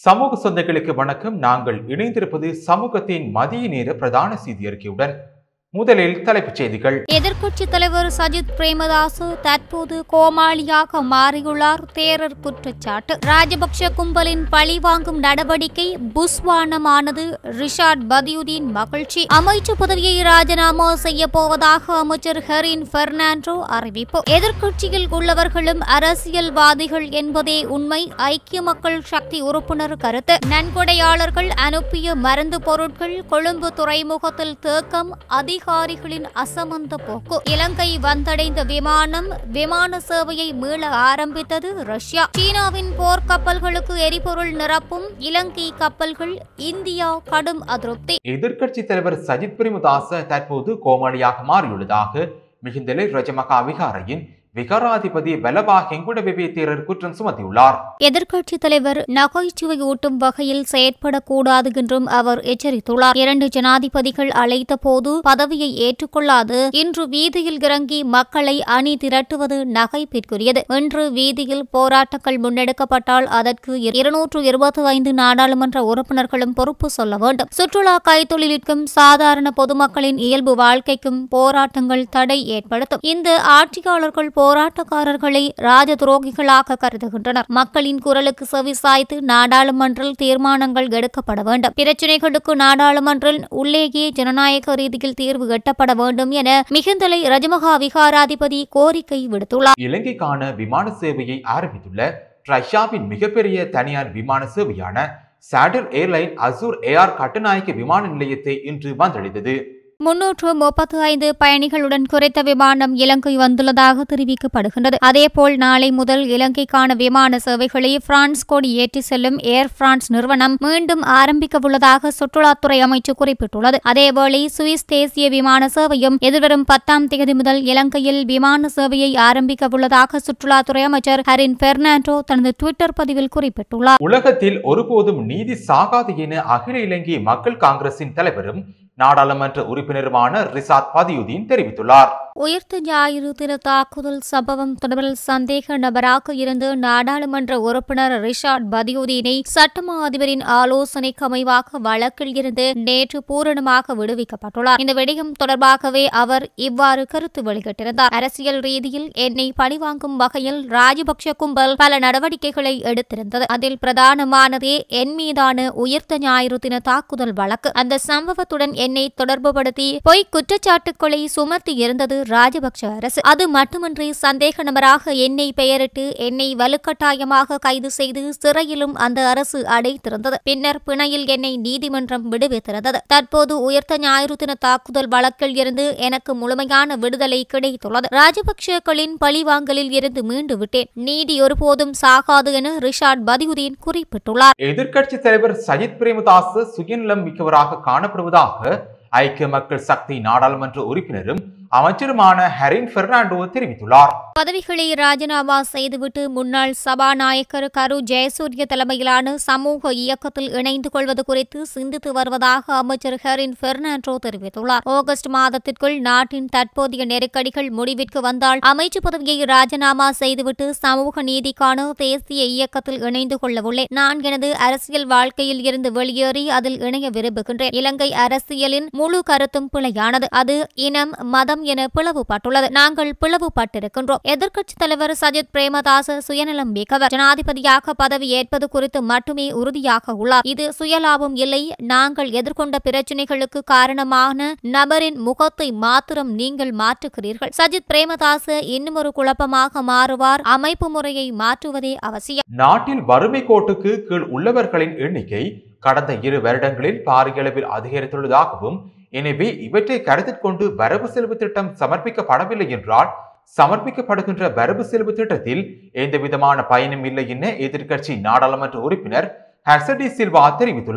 சமூக சொந்தங்களுக்கு வணக்கம் நாங்கள் இணைந்திருப்பது சமூகத்தின் மதிய நேர பிரதான செய்தி அறிக்கையுடன் முதலில் தலைப்புச் செய்திகள் எதிர்க்கட்சித் தலைவர் சஜித் பிரேமதாசு தற்போது கோமாளியாக மாறியுள்ளார் தேரர் குற்றச்சாட்டு ராஜபக்ஷ கும்பலின் பழிவாங்கும் நடவடிக்கை புஸ்வானமானது ரிஷாட் பதியுதீன் மகிழ்ச்சி அமைச்சு பதவியை ராஜினாமா செய்ய போவதாக அமைச்சர் ஹெரின் பெர்னாண்டோ அறிவிப்பு எதிர்க்கட்சியில் உள்ளவர்களும் அரசியல்வாதிகள் என்பதே உண்மை ஐக்கிய மக்கள் சக்தி உறுப்பினர் கருத்து நன்கொடையாளர்கள் அனுப்பிய மருந்து பொருட்கள் கொழும்பு துறைமுகத்தில் தேக்கம் அதிகாரிகளின் அசமந்த போக்கு இலங்கை வந்தடைந்த விமானம் விமான சேவையை மீள ஆரம்பித்தது ரஷ்யா சீனாவின் போர்க்கப்பல்களுக்கு எரிபொருள் நிரப்பும் இலங்கை கப்பல்கள் இந்தியா கடும் அதிருப்தி எதிர்க்கட்சித் தலைவர் சஜித் பிரேமதாச தற்போது கோமாளியாக மாறியுள்ளதாக மிகுந்தலை ரஜமகா விகாரையின் விகாராதிபதி பலபா ஹெங்குடபெபே தேரர் குற்றம் சுமத்தியுள்ளார் எதிர்க்கட்சித் தலைவர் நகைச்சுவை ஊட்டும் வகையில் செயற்படக்கூடாது என்றும் அவர் எச்சரித்துள்ளார் இரண்டு ஜனாதிபதிகள் அழைத்த போது பதவியை ஏற்றுக்கொள்ளாது இன்று வீதியில் இறங்கி மக்களை அணி திரட்டுவது நகைப்பிற்குரியது இன்று வீதியில் போராட்டங்கள் முன்னெடுக்கப்பட்டால் அதற்கு இருநூற்று இருபத்தி ஐந்து நாடாளுமன்ற உறுப்பினர்களும் பொறுப்பு சொல்ல வேண்டும் சுற்றுலா கைத்தொழிலுக்கும் சாதாரண பொதுமக்களின் இயல்பு வாழ்க்கைக்கும் போராட்டங்கள் தடை ஏற்படுத்தும் இந்த ஆட்சியாளர்கள் போராட்டக்காரர்களை ராஜ துரோகிகளாக கருதுகின்றனர் மக்களின் குரலுக்கு செவிசாய்த்து நாடாளுமன்றில் தீர்மானங்கள் எடுக்கப்பட வேண்டும் பிரச்சினைகளுக்கு நாடாளுமன்றில் உள்ளேயே ஜனநாயக ரீதியில் தீர்வு எட்டப்பட வேண்டும் என மிகுந்தலை ரஜமகா விகாராதிபதி கோரிக்கை விடுத்துள்ளார் இலங்கைக்கான விமான சேவையை ஆரம்பித்துள்ள ரஷ்யாவின் மிகப்பெரிய தனியார் விமான சேவையான charter airline Azur air Katunayake விமான நிலையத்தை இன்று வந்தடைந்தது முன்னூற்று முப்பத்து ஐந்து பயணிகளுடன் குறைத்த விமானம் இலங்கை வந்துள்ளதாக தெரிவிக்கப்படுகின்றது அதேபோல் நாளை முதல் இலங்கைக்கான விமான சேவைகளை பிரான்ஸ் கொடி ஏற்றி செல்லும் ஏர் பிரான்ஸ் நிறுவனம் மீண்டும் ஆரம்பிக்க உள்ளதாக சுற்றுலாத்துறை அமைச்சு குறிப்பிட்டுள்ளது அதேவேளை சுவிஸ் தேசிய விமான சேவையும் எதிர்வரும் பத்தாம் தேதி முதல் இலங்கையில் விமான சேவையை ஆரம்பிக்க உள்ளதாக சுற்றுலாத்துறை அமைச்சர் ஹரின் பெர்னாண்டோ தனது டுவிட்டர் பதிவில் குறிப்பிட்டுள்ளார் உலகத்தில் ஒருபோதும் நீதி சாகாது என அகில இலங்கை மக்கள் காங்கிரசின் தலைவரும் நாடாளுமன்ற உறுப்பினருமான ரிசாத் பதியுதீன் தெரிவித்துள்ளார் உயிர்த்த ஞாயிறு தின தாக்குதல் சம்பவம் தொடர்பில் சந்தேக நபராக இருந்து நாடாளுமன்ற உறுப்பினர் ரிஷாட் பதியுதீனை சட்டமா அதிபரின் ஆலோசனைக்கு அமைவாக வழக்கில் இருந்து நேற்று பூரணமாக விடுவிக்கப்பட்டுள்ளார் இந்த விடயம் தொடர்பாகவே அவர் இவ்வாறு கருத்து வெளியிட்டிருந்தார் அரசியல் ரீதியில் என்னை பழிவாங்கும் வகையில் ராஜபக்ஷ கும்பல் பல நடவடிக்கைகளை எடுத்திருந்தது அதில் பிரதானமானதே என் மீதான உயிர்த்த ஞாயிறு தின தாக்குதல் வழக்கு அந்த சம்பவத்துடன் என்னை தொடர்புபடுத்தி பொய் குற்றச்சாட்டுக்களை சுமத்தி இருந்தது ராஜபக்ஷ அரசு அது மட்டுமின்றி சந்தேக நபராக என்னை பெயரிட்டு என்னை வலுக்கட்டாயமாக கைது செய்து சிறையிலும் அந்த அரசு அடைத்திருந்தது பின்னர் பிணையில் என்னை நீதிமன்றம் விடுவித்திருந்தது தற்போது உயர்த்த ஞாயிறு தின தாக்குதல் வழக்கில் இருந்து எனக்கு முழுமையான விடுதலை கிடைத்துள்ளது ராஜபக்ஷக்களின் பழிவாங்கலில் இருந்து மீண்டு விட்டேன் நீதி ஒருபோதும் சாகாது என ரிஷாட் பதியுதீன் குறிப்பிட்டுள்ளார் எதிர்க்கட்சி தலைவர் சஜித் பிரேமதாஸ் சுயநலம் மிக்கவராக காணப்படுவதாக ஐக்கிய மக்கள் சக்தி நாடாளுமன்ற உறுப்பினரும் அமைச்சருமான ஹரின் பெர்னாண்டோ தெரிவித்துள்ளார் பதவிகளை ராஜினாமா செய்துவிட்டு முன்னாள் சபாநாயகர் கரு ஜெயசூரிய தலைமையிலான சமூக இயக்கத்தில் இணைந்து கொள்வது குறித்து சிந்தித்து வருவதாக அமைச்சர் ஹெரின் பெர்னாண்டோ தெரிவித்துள்ளார் ஆகஸ்ட் மாதத்திற்குள் நாட்டின் தற்போதைய நெருக்கடிகள் முடிவிற்கு வந்தால் அமைச்சு பதவியை ராஜினாமா செய்துவிட்டு சமூக நீதிக்கான தேசிய இயக்கத்தில் இணைந்து கொள்ளவுள்ளேன் நான் எனது அரசியல் வாழ்க்கையில் இருந்து வெளியேறி அதில் இணைய விரும்புகின்றேன் இலங்கை அரசியலின் முழு கருத்தும் பிழையானது அது இனம் மதம் என பிளவுபட்டுள்ளது நாங்கள் பிளவுபட்டிருக்கின்றோம் எதிர்க்கட்சித் தலைவர் சஜித் பிரேமதாச சுயநலம் மிக்கவர் ஜனாதிபதியாக பதவி ஏற்பது குறித்து மட்டுமே உறுதியாக உள்ளார் இது சுயலாபம் இல்லை நாங்கள் எதிர்கொண்ட பிரச்சினைகளுக்கு காரணமான நபரின் முகத்தை மாத்திரம் நீங்கள் மாற்றுகிறீர்கள் சஜித் பிரேமதாச இன்னும் ஒரு குழப்பமாக மாறுவார் அமைப்பு முறையை மாற்றுவதே அவசியம் நாட்டில் வறுமை கோட்டுக்கு கீழ் உள்ளவர்களின் எண்ணிக்கை கடந்த இரு வருடங்களில் பாரிய அளவில் அதிகரித்துள்ளதாகவும் எனவே இவற்றை கருத்தில் கொண்டு வரவு செலவு திட்டம் சமர்ப்பிக்கப்படவில்லை என்றால் சமர்ப்பிக்கப்படுகின்ற வரவு செலவு திட்டத்தில் எந்தவிதமான பயனும் இல்லை என எதிர்க்கட்சி நாடாளுமன்ற உறுப்பினர் ஹர்சடி சில்வா தெரிவித்துள்ளார்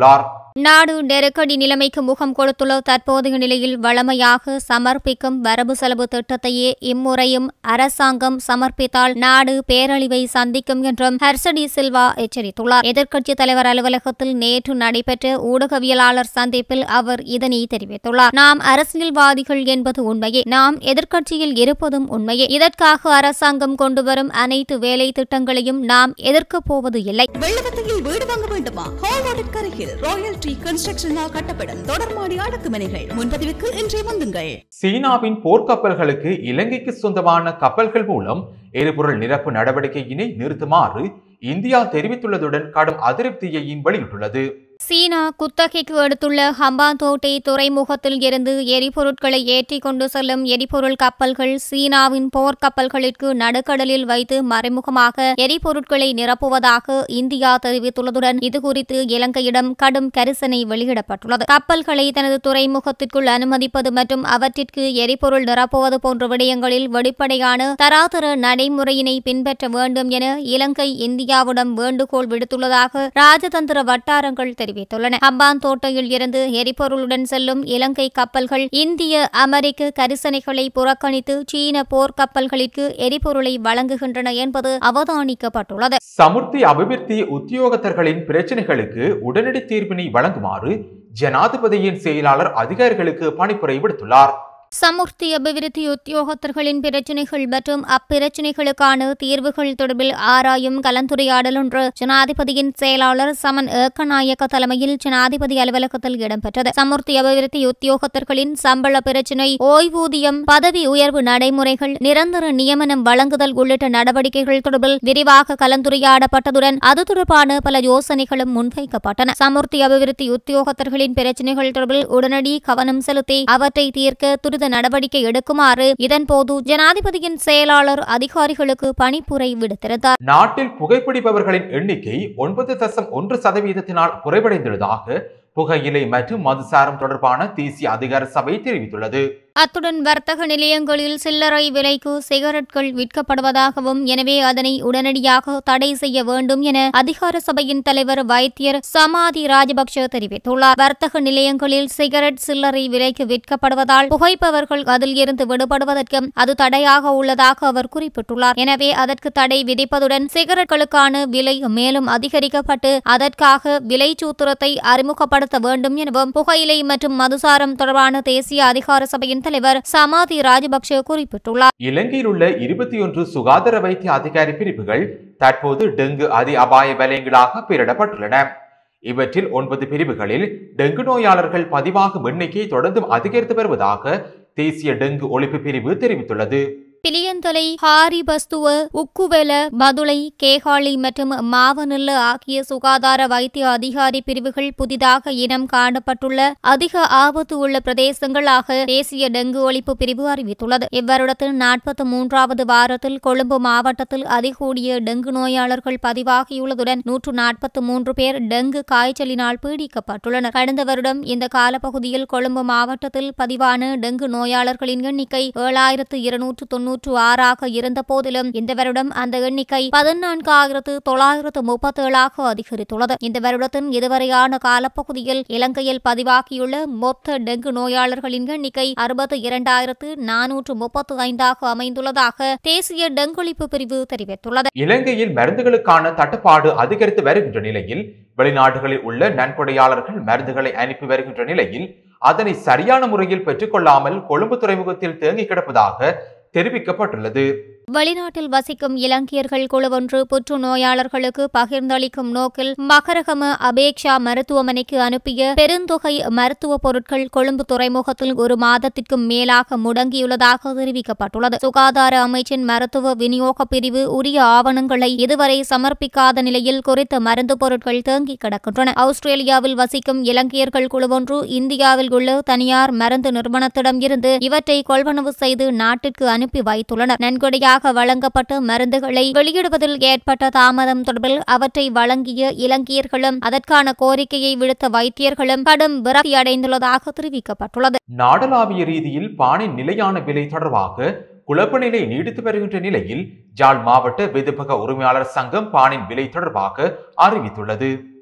நாடு நெருக்கடி நிலைமைக்கு முகம் கொடுத்துள்ள தற்போதைய நிலையில் வளமையாக சமர்ப்பிக்கும் வரவு செலவு திட்டத்தையே இம்முறையும் அரசாங்கம் சமர்ப்பித்தால் நாடு பேரழிவை சந்திக்கும் என்றும் ஹர்சடி சில்வா எச்சரித்துள்ளார் எதிர்க்கட்சித் தலைவர் அலுவலகத்தில் நேற்று நடைபெற்ற ஊடகவியலாளர் சந்திப்பில் அவர் இதனை தெரிவித்துள்ளார் நாம் அரசியல்வாதிகள் என்பது உண்மையே நாம் எதிர்க்கட்சியில் இருப்பதும் உண்மையே இதற்காக அரசாங்கம் கொண்டுவரும் அனைத்து வேலை திட்டங்களையும் நாம் எதிர்க்கப் போவது இல்லை வெள்ளவத்தையில் வீடு வாங்க வேண்டுமா ஹால்வார்ட் கரையில் ராயல் ட்ரீ கன்ஸ்ட்ரக்ஷனால் கட்டப்படும் தொடர்மாடி அடுக்குமனைகள் முன்பதிவுக்கு இன்றே வந்துங்கள் சீனாவின் போர்க்கப்பல்களுக்கு இலங்கைக்கு சொந்தமான கப்பல்கள் மூலம் எரிபொருள் நிரப்பு நடவடிக்கையினை நிறுத்துமாறு இந்தியா தெரிவித்துள்ளதுடன் கடும் அதிருப்தியையும் வெளியிட்டுள்ளது சீனா குத்தகைக்கு எடுத்துள்ள ஹம்பாந்தோட்டை துறைமுகத்தில் இருந்து எரிபொருட்களை ஏற்றிக் கொண்டு செல்லும் எரிபொருள் கப்பல்கள் சீனாவின் போர்க்கப்பல்களுக்கு நடுக்கடலில் வைத்து மறைமுகமாக எரிபொருட்களை நிரப்புவதாக இந்தியா தெரிவித்துள்ளதுடன் இதுகுறித்து இலங்கையிடம் கடும் கரிசனை வெளியிடப்பட்டுள்ளது கப்பல்களை தனது துறைமுகத்திற்குள் அனுமதிப்பது மற்றும் அவற்றிற்கு எரிபொருள் நிரப்புவது போன்ற விடயங்களில் வெளிப்படையான தராதர நடைமுறையினை பின்பற்ற வேண்டும் என இலங்கை இந்தியாவிடம் வேண்டுகோள் விடுத்துள்ளதாக ராஜதந்திர வட்டாரங்கள் தெரிவித்துள்ளன ஹம்பாந்தோட்டையில் இருந்து எரிபொருளுடன் செல்லும் இலங்கை கப்பல்கள் இந்திய அமெரிக்க கரிசனைகளை புறக்கணித்து சீன போர்க்கப்பல்களுக்கு எரிபொருளை வழங்குகின்றன என்பது அவதானிக்கப்பட்டுள்ளது சமுர்த்தி அபிவிருத்தி உத்தியோகத்தர்களின் பிரச்சினைகளுக்கு உடனடி தீர்ப்பினை வழங்குமாறு ஜனாதிபதியின் செயலாளர் அதிகாரிகளுக்கு பணிப்புரை விடுத்துள்ளார் சமுர்த்தி அபிவிருத்தி உத்தியோகத்தர்களின் பிரச்சினைகள் மற்றும் அப்பிரச்சினைகளுக்கான தீர்வுகள் தொடர்பில் ஆராயும் கலந்துரையாடல் ஒன்று ஜனாதிபதியின் செயலாளர் சமன் ஏக்கநாயக்க தலைமையில் ஜனாதிபதி அலுவலகத்தில் இடம்பெற்றது சமுர்த்தி அபிவிருத்தி உத்தியோகத்தர்களின் சம்பள பிரச்சினை ஓய்வூதியம் பதவி உயர்வு நடைமுறைகள் நிரந்தர நியமனம் வழங்குதல் உள்ளிட்ட நடவடிக்கைகள் தொடர்பில் விரிவாக கலந்துரையாடப்பட்டதுடன் அது தொடர்பான பல யோசனைகளும் முன்வைக்கப்பட்டன சமுர்த்தி அபிவிருத்தி உத்தியோகத்தர்களின் பிரச்சினைகள் தொடர்பில் உடனடி கவனம் செலுத்தி அவற்றை தீர்க்க துரித நடவடிக்கை எடுக்குமாறு இதன்போது ஜனாதிபதியின் செயலாளர் அதிகாரிகளுக்கு பணிப்புரை விடுத்திருந்தார் நாட்டில் புகைப்பிடிப்பவர்களின் எண்ணிக்கை ஒன்பது தசம் ஒன்று சதவீதத்தினால் குறைவடைந்துள்ளதாக புகையிலை மற்றும் மதுசாரம் தொடர்பான தேசிய அதிகார சபை தெரிவித்துள்ளது அத்துடன் வர்த்தக நிலையங்களில் சில்லறை விலைக்கு சிகரெட்கள் விற்கப்படுவதாகவும் எனவே அதனை உடனடியாக தடை செய்ய வேண்டும் என அதிகார சபையின் தலைவர் வைத்தியர் சமாதி ராஜபக்ஷ தெரிவித்துள்ளார் வர்த்தக நிலையங்களில் சிகரெட் சில்லறை விலைக்கு விற்கப்படுவதால் புகைப்பவர்கள் அதில் இருந்து விடுபடுவதற்கும் அது தடையாக உள்ளதாக அவர் குறிப்பிட்டுள்ளார் எனவே அதற்கு தடை விதிப்பதுடன் சிகரெட்களுக்கான விலை மேலும் அதிகரிக்கப்பட்டு அதற்காக விலை சூத்திரத்தை அறிமுகப்படுத்த வேண்டும் எனவும் புகையிலை மற்றும் மதுசாரம் தொடர்பான தேசிய அதிகார சபையின் தலைவர் சமாதி ராஜபக்ஷ குறிப்பிட்டுள்ளார் இலங்கையில் உள்ள இருபத்தி ஒன்று சுகாதார வைத்திய அதிகாரி பிரிவுகள் தற்போது டெங்கு அதி அபாய வலயங்களாக பெயரிடப்பட்டுள்ளன இவற்றில் ஒன்பது பிரிவுகளில் டெங்கு நோயாளர்கள் பதிவாகும் எண்ணிக்கை தொடர்ந்தும் அதிகரித்து வருவதாக தேசிய டெங்கு ஒழிப்பு பிரிவு தெரிவித்துள்ளது பிலியந்தலை ஹாரிபஸ்துவ உக்குவெல மதுளை கேகாளி மற்றும் மாவனல்ல ஆகிய சுகாதார வைத்திய அதிகாரி பிரிவுகள் புதிதாக இனம் காணப்பட்டுள்ள அதிக ஆபத்து உள்ள பிரதேசங்களாக தேசிய டெங்கு ஒழிப்பு பிரிவு அறிவித்துள்ளது இவ்வருடத்தில் நாற்பத்தி மூன்றாவது வாரத்தில் கொழும்பு மாவட்டத்தில் அதிகூடிய டெங்கு நோயாளர்கள் பதிவாகியுள்ளதுடன் நூற்று நாற்பத்தி மூன்று பேர் டெங்கு காய்ச்சலினால் பீடிக்கப்பட்டுள்ளனர் கடந்த வருடம் இந்த காலப்பகுதியில் கொழும்பு மாவட்டத்தில் பதிவான டெங்கு நோயாளர்களின் எண்ணிக்கை ஏழாயிரத்து இருநூற்று தொன்னூற்று ஆறாக இருந்த போதிலும் இந்த வருடம் அந்த எண்ணிக்கை பதினான்காயிரத்து தொள்ளாயிரத்து முப்பத்தேழாக அதிகரித்துள்ளது இந்த வருடத்தின் இதுவரையான காலப்பகுதியில் இலங்கையில் பதிவாகியுள்ள மொத்த டெங்கு நோயாளர்களின் எண்ணிக்கை அறுபத்தி இரண்டாயிரத்து நானூற்று முப்பத்து ஐந்தாக அமைந்துள்ளதாக தேசிய டெங்கொழிப்பு பிரிவு தெரிவித்துள்ளது இலங்கையில் மருந்துகளுக்கான தட்டுப்பாடு அதிகரித்து வருகின்ற நிலையில் வெளிநாடுகளில் உள்ள நன்கொடையாளர்கள் மருந்துகளை அனுப்பி வருகின்ற நிலையில் அதனை சரியான முறையில் பெற்றுக்கொள்ளாமல் கொழும்பு துறைமுகத்தில் தேங்கி கிடப்பதாக தெரிவிக்கப்பட்டுள்ளது வெளிநாட்டில் வசிக்கும் இலங்கையர்கள் குழுவொன்று புற்று நோயாளர்களுக்கு பகிர்ந்தளிக்கும் நோக்கில் மகரகம அபேக்ஷா மருத்துவமனைக்கு அனுப்பிய பெருந்தொகை மருத்துவ பொருட்கள் கொழும்பு துறைமுகத்தில் ஒரு மாதத்திற்கும் மேலாக முடங்கியுள்ளதாக தெரிவிக்கப்பட்டுள்ளது சுகாதார அமைச்சின் மருத்துவ விநியோக பிரிவு உரிய ஆவணங்களை இதுவரை சமர்ப்பிக்காத நிலையில் குறித்த மருந்து பொருட்கள் தேங்கி கிடக்கின்றன ஆஸ்திரேலியாவில் வசிக்கும் இலங்கையர்கள் குழுவொன்று இந்தியாவில் உள்ள தனியார் மருந்து நிறுவனத்திடம் இருந்து இவற்றை கொள்வனவு செய்து நாட்டிற்கு அனுப்பி வைத்துள்ளனர் நன்கொடையாக வழங்கப்பட்ட மருந்துகளை வெளியிடுவதில் ஏற்பட்ட தாமதம் தொடர்பில் அவற்றை வழங்கிய இலங்கையர்களும் அதற்கான கோரிக்கையை விடுத்த வைத்தியர்களும் கடும் விரக்தி அடைந்துள்ளதாக தெரிவிக்கப்பட்டுள்ளது நாடளாவிய ரீதியில் பானின் நிலையான விலை தொடர்பாக குழப்ப நிலை நீடித்து வருகின்ற நிலையில் ஜாழ் மாவட்ட வெதுப்பக உரிமையாளர் சங்கம் பானின் விலை தொடர்பாக அறிவித்துள்ளது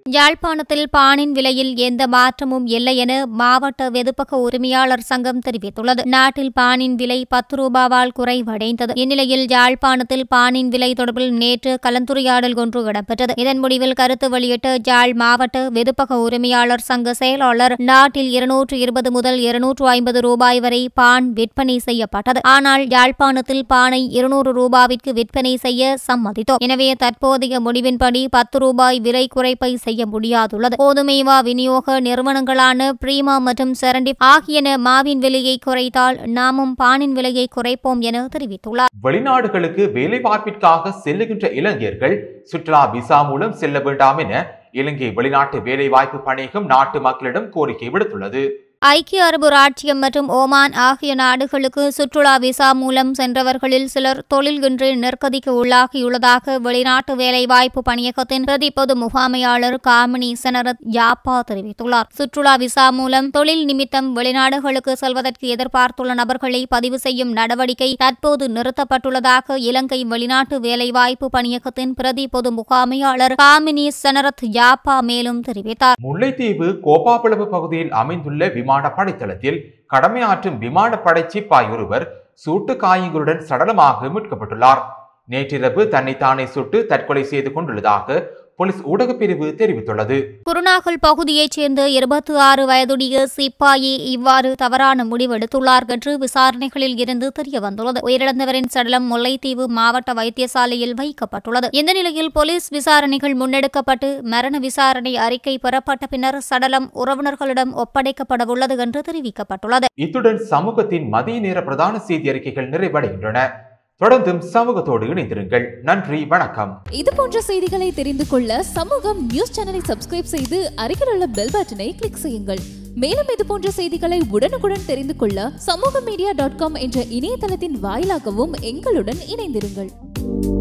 யாழ்ப்பாணத்தில் பானின் விலையில் எந்த மாற்றமும் இல்லை என மாவட்ட வெதுப்பக உரிமையாளர் சங்கம் தெரிவித்துள்ளது நாட்டில் பானின் விலை பத்து ரூபாவால் குறைவடைந்தது இந்நிலையில் யாழ்ப்பாணத்தில் பானின் விலை தொடர்பில் நேற்று கலந்துரையாடல் ஒன்று இடம்பெற்றது இதன் முடிவில் கருத்து வெளியிட்ட யாழ் மாவட்ட வெதுப்பக உரிமையாளர் சங்க செயலாளர் நாட்டில் இருநூற்று இருபது முதல் இருநூற்று ஐம்பது ரூபாய் வரை பான் விற்பனை செய்யப்பட்டது ஆனால் யாழ்ப்பாணத்தில் பானை இருநூறு ரூபாவிற்கு விற்பனை செய்ய சம்மதித்தோம் எனவே தற்போதைய முடிவின்படி பத்து ரூபாய் விலை குறைப்பை செய்ய முடியாதுள்ளது கோதுமைவா விநியோக நிறுவனங்களான பிரீமா மற்றும் செரண்டிப் ஆகியன மாவின் விலையை குறைத்தால் நாமும் பானின் விலையை குறைப்போம் என தெரிவித்துள்ளார் வெளிநாடுகளுக்கு வேலைவாய்ப்பிற்காக செல்லுகின்ற இளைஞர்கள் சுற்றுலா விசா மூலம் செல்ல வேண்டாம் என இலங்கை வெளிநாட்டு வேலைவாய்ப்பு பணியகம் நாட்டு மக்களிடம் கோரிக்கை விடுத்துள்ளது ஐக்கிய அரபு ராச்சியம் மற்றும் ஓமான் ஆகிய நாடுகளுக்கு சுற்றுலா விசா மூலம் சென்றவர்களில் சிலர் தொழில் இன்றி நெருக்கடிக்கு உள்ளாகியுள்ளதாக வெளிநாட்டு வேலைவாய்ப்பு பணியகத்தின் பிரதி பொது முகாமையாளர் காமினி சனரத் யாப்பா தெரிவித்துள்ளார் சுற்றுலா விசா மூலம் தொழில் நிமித்தம் வெளிநாடுகளுக்கு செல்வதற்கு எதிர்பார்த்துள்ள நபர்களை பதிவு செய்யும் நடவடிக்கை தற்போது நிறுத்தப்பட்டுள்ளதாக இலங்கை வெளிநாட்டு வேலைவாய்ப்பு பணியகத்தின் பிரதி பொது முகாமையாளர் காமினி சனரத் யாப்பா மேலும் தெரிவித்தார் முல்லைத்தீவு கோப்பாப்பிளவு பகுதியில் அமைந்துள்ள விமானப்படை தளத்தில் கடமையாற்றும் விமானப்படை சிப்பாய் ஒருவர் சூட்டு காயங்களுடன் சடலமாக மீட்கப்பட்டுள்ளார் நேற்றிரவு தன்னைத்தானே சுட்டு தற்கொலை செய்து கொண்டுள்ளதாக போலீஸ் ஊடகப் பிரிவு தெரிவித்துள்ளது குருநாகல் பகுதியைச் சேர்ந்த இருபத்தி ஆறு வயதுடைய சிப்பாயி இவ்வாறு தவறான முடிவெடுத்துள்ளார் என்று விசாரணைகளில் இருந்து தெரியவந்துள்ளது உயிரிழந்தவரின் சடலம் முல்லைத்தீவு மாவட்ட வைத்தியசாலையில் வைக்கப்பட்டுள்ளது இந்த நிலையில் போலீஸ் விசாரணைகள் முன்னெடுக்கப்பட்டு மரண விசாரணை அறிக்கை பெறப்பட்ட பின்னர் சடலம் உறவினர்களிடம் ஒப்படைக்கப்படவுள்ளது என்று தெரிவிக்கப்பட்டுள்ளது இத்துடன் சமூகத்தின் மதிய நேர பிரதான செய்தி அறிக்கைகள் நிறைவடைகின்றன தொடர்ந்தும் சமூகத்தோடு இணைந்திருங்கள் நன்றி வணக்கம் இது போன்ற செய்திகளை தெரிந்து கொள்ள சமூகம் நியூஸ் சேனலை சப்ஸ்கிரைப் செய்து அருகில் உள்ள பெல் பட்டனை கிளிக் செய்யுங்கள் மேலும் இது போன்ற செய்திகளை உடனுக்குடன் தெரிந்து கொள்ள சமூக மீடியா டாட் காம் என்ற இணையதளத்தின் வாயிலாகவும் எங்களுடன் இணைந்திருங்கள்